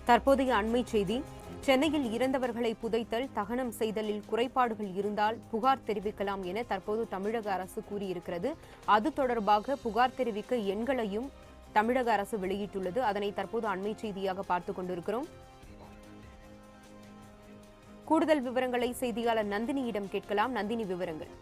தற்போதைய அண்மை செய்தி சென்னையில் இறந்தவர்களை புதைத்தல் தகனம் செய்தலில் குறைபாடுகள் இருந்தால் புகார் தெரிவிக்கலாம் என தற்போது தமிழக அரசு கூறியிருக்கிறது அது தொடர்பாக புகார் தெரிவிக்க எண்களையும் தமிழக அரசு வெளியிட்டுள்ளது அதனை தற்போது அண்மை செய்தியாக பார்த்துக் கொண்டிருக்கிறோம் கூடுதல் விவரங்களை செய்தியாளர் நந்தினியிடம் கேட்கலாம் நந்தினி விவரங்கள்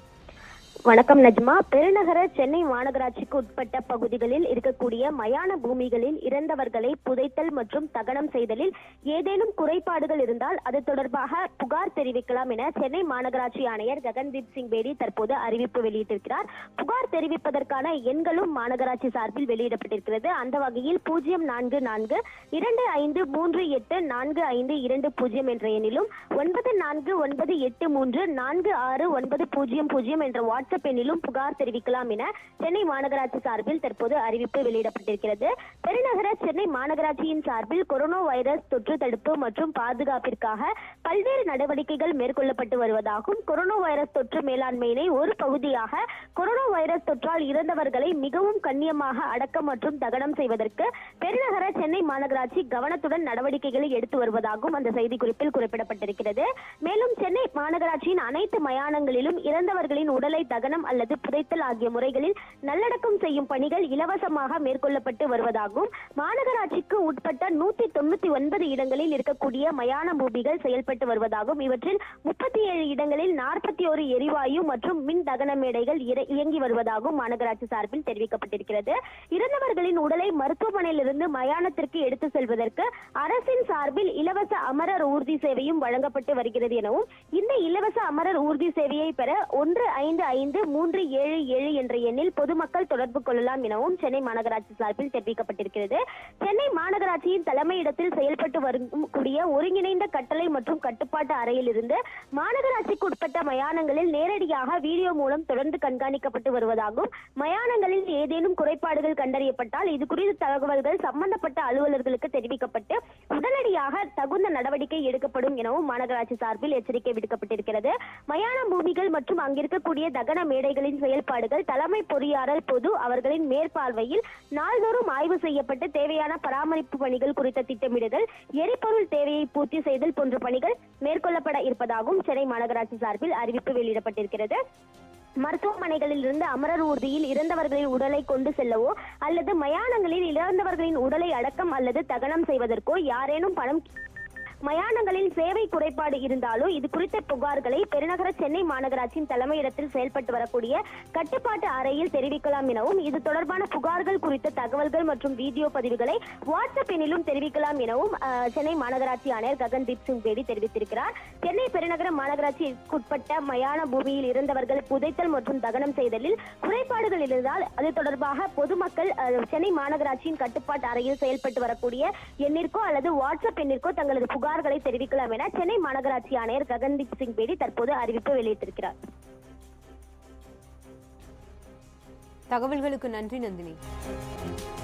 வணக்கம் நஜ்மா பெருநகர சென்னை மாநகராட்சிக்கு உட்பட்ட பகுதிகளில் இருக்கக்கூடிய மயான பூமிகளில் இறந்தவர்களை புதைத்தல் மற்றும் தகனம் செய்தலில் ஏதேனும் குறைபாடுகள் இருந்தால் அது தொடர்பாக புகார் தெரிவிக்கலாம் என சென்னை மாநகராட்சி ஆணையர் ககன்தீப் சிங் பேடி தற்போது அறிவிப்பு வெளியிட்டிருக்கிறார் புகார் தெரிவிப்பதற்கான எண்களும் மாநகராட்சி சார்பில் வெளியிடப்பட்டிருக்கிறது அந்த வகையில் பூஜ்ஜியம் நான்கு நான்கு இரண்டு ஐந்து மூன்று எட்டு நான்கு ஐந்து இரண்டு பூஜ்ஜியம் என்ற எண்ணிலும் ஒன்பது நான்கு ஒன்பது எட்டு மூன்று நான்கு ஆறு ஒன்பது பூஜ்ஜியம் பூஜ்ஜியம் என்ற வாட்ஸ்அப் எண்ணிலும் புகார் தெரிவிக்கலாம் என சென்னை மாநகராட்சி சார்பில் தற்போது அறிவிப்பு வெளியிடப்பட்டிருக்கிறது பெருநகர சென்னை மாநகராட்சியின் சார்பில் கொரோனா வைரஸ் தொற்று தடுப்பு மற்றும் பாதுகாப்பிற்காக பல்வேறு நடவடிக்கைகள் மேற்கொள்ளப்பட்டு வருவதாகவும் கொரோனா வைரஸ் தொற்று மேலாண்மையினை ஒரு பகுதியாக கொரோனா வைரஸ் தொற்றால் இறந்தவர்களை மிகவும் கண்ணியமாக அடக்கம் மற்றும் தகனம் செய்வதற்கு பெருநகர சென்னை மாநகராட்சி கவனத்துடன் நடவடிக்கைகளை எடுத்து வருவதாகவும் அந்த செய்திக்குறிப்பில் குறிப்பிடப்பட்டிருக்கிறது மேலும் சென்னை மாநகராட்சியின் அனைத்து மயானங்களிலும் இறந்தவர்களின் உடலை தகனம் அல்லது புதைத்தல் ஆகிய முறைகளில் நல்லடக்கம் செய்யும் பணிகள் இலவசமாக மேற்கொள்ளப்பட்டு வருவதாகவும் மாநகராட்சிக்கு உட்பட்ட நூத்தி தொண்ணூத்தி ஒன்பது இடங்களில் இருக்கக்கூடிய மயான பூமிகள் செயல்பட்டு வருவதாகவும் இவற்றில் முப்பத்தி ஏழு இடங்களில் நாற்பத்தி ஒரு எரிவாயு மற்றும் மின் தகன மேடைகள் இர- இயங்கி வருவதாகவும் மாநகராட்சி சார்பில் தெரிவிக்கப்பட்டிருக்கிறது இறந்தவர்களின் உடலை மருத்துவமனையிலிருந்து மயானத்திற்கு எடுத்து செல்வதற்கு அரசின் சார்பில் இலவச அமரர் ஊர்தி சேவையும் வழங்கப்பட்டு வருகிறது எனவும் இந்த இலவச அமரர் ஊர்தி சேவையை பெற ஒன்று ஐந்து ஐந்து மூன்று ஏழு ஏழு என்ற எண்ணில் பொதுமக்கள் தொடர்பு கொள்ளலாம் எனவும் சென்னை மாநகராட்சி சார்பில் தெரிவிக்கப்பட்டிருக்கிறது சென்னை மாநகராட்சியின் தலைமையிடத்தில் செயல்பட்டு வரும் கூடிய ஒருங்கிணைந்த கட்டளை மற்றும் கட்டுப்பாட்டு அறையில் இருந்து மாநகராட்சிக்கு உட்பட்ட மயானங்களில் நேரடியாக வீடியோ மூலம் தொடர்ந்து கண்காணிக்கப்பட்டு வருவதாகவும் மயானங்களில் ஏதேனும் குறைபாடுகள் கண்டறியப்பட்டால் இது குறித்த தகவல்கள் சம்பந்தப்பட்ட அலுவலர்களுக்கு தெரிவிக்கப்பட்டு உடனடியாக தகுந்த நடவடிக்கை எடுக்கப்படும் எனவும் மாநகராட்சி சார்பில் எச்சரிக்கை விடுக்கப்பட்டிருக்கிறது மயான பூமிகள் மற்றும் அங்கிருக்கக்கூடிய தகன மேடைகளின் செயல்பாடுகள் தலைமை பொறியாளர் பொது அவர்களின் மேற்பார்வையில் நாள்தோறும் ஆய்வு செய்யப்பட்டு தேவையான பராமரிப்பு பணிகள் குறித்த திட்டமிடுதல் எரிபொருள் தேவையை பூர்த்தி செய்தல் போன்ற பணிகள் மேற்கொள்ளப்பட இருப்பதாகவும் சென்னை மாநகராட்சி சார்பில் அறிவிப்பு வெளியிடப்பட்டிருக்கிறது மருத்துவமனைகளில் இருந்து அமரர் ஊர்தியில் இறந்தவர்களின் உடலை கொண்டு செல்லவோ அல்லது மயானங்களில் இறந்தவர்களின் உடலை அடக்கம் அல்லது தகனம் செய்வதற்கோ யாரேனும் பணம் மயானங்களில் சேவை குறைபாடு இருந்தாலோ இது குறித்த புகார்களை பெருநகர சென்னை மாநகராட்சியின் தலைமையிடத்தில் செயல்பட்டு வரக்கூடிய கட்டுப்பாட்டு அறையில் தெரிவிக்கலாம் எனவும் இது தொடர்பான புகார்கள் குறித்த தகவல்கள் மற்றும் வீடியோ பதிவுகளை வாட்ஸ்அப் எண்ணிலும் தெரிவிக்கலாம் எனவும் அஹ், சென்னை மாநகராட்சி ஆணையர் ககன்தீப் சிங் பேடி தெரிவித்திருக்கிறார் சென்னை பெருநகர மாநகராட்சிக்குட்பட்ட மயான பூமியில் இருந்தவர்கள் புதைத்தல் மற்றும் தகனம் செய்தலில் குறைபாடுகள் இருந்தால் அது தொடர்பாக பொதுமக்கள் அஹ், சென்னை மாநகராட்சியின் கட்டுப்பாட்டு அறையில் செயல்பட்டு வரக்கூடிய எண்ணிற்கோ அல்லது வாட்ஸ்அப் எண்ணிற்கோ தங்களது புகார்களை தெரிவிக்கலாம் என சென்னை மாநகராட்சி ஆணையர் ககன்தீப் சிங் பேடி தற்போது அறிவிப்பு வெளியிட்டிருக்கிறார் தகவல்களுக்கு நன்றி நந்தினி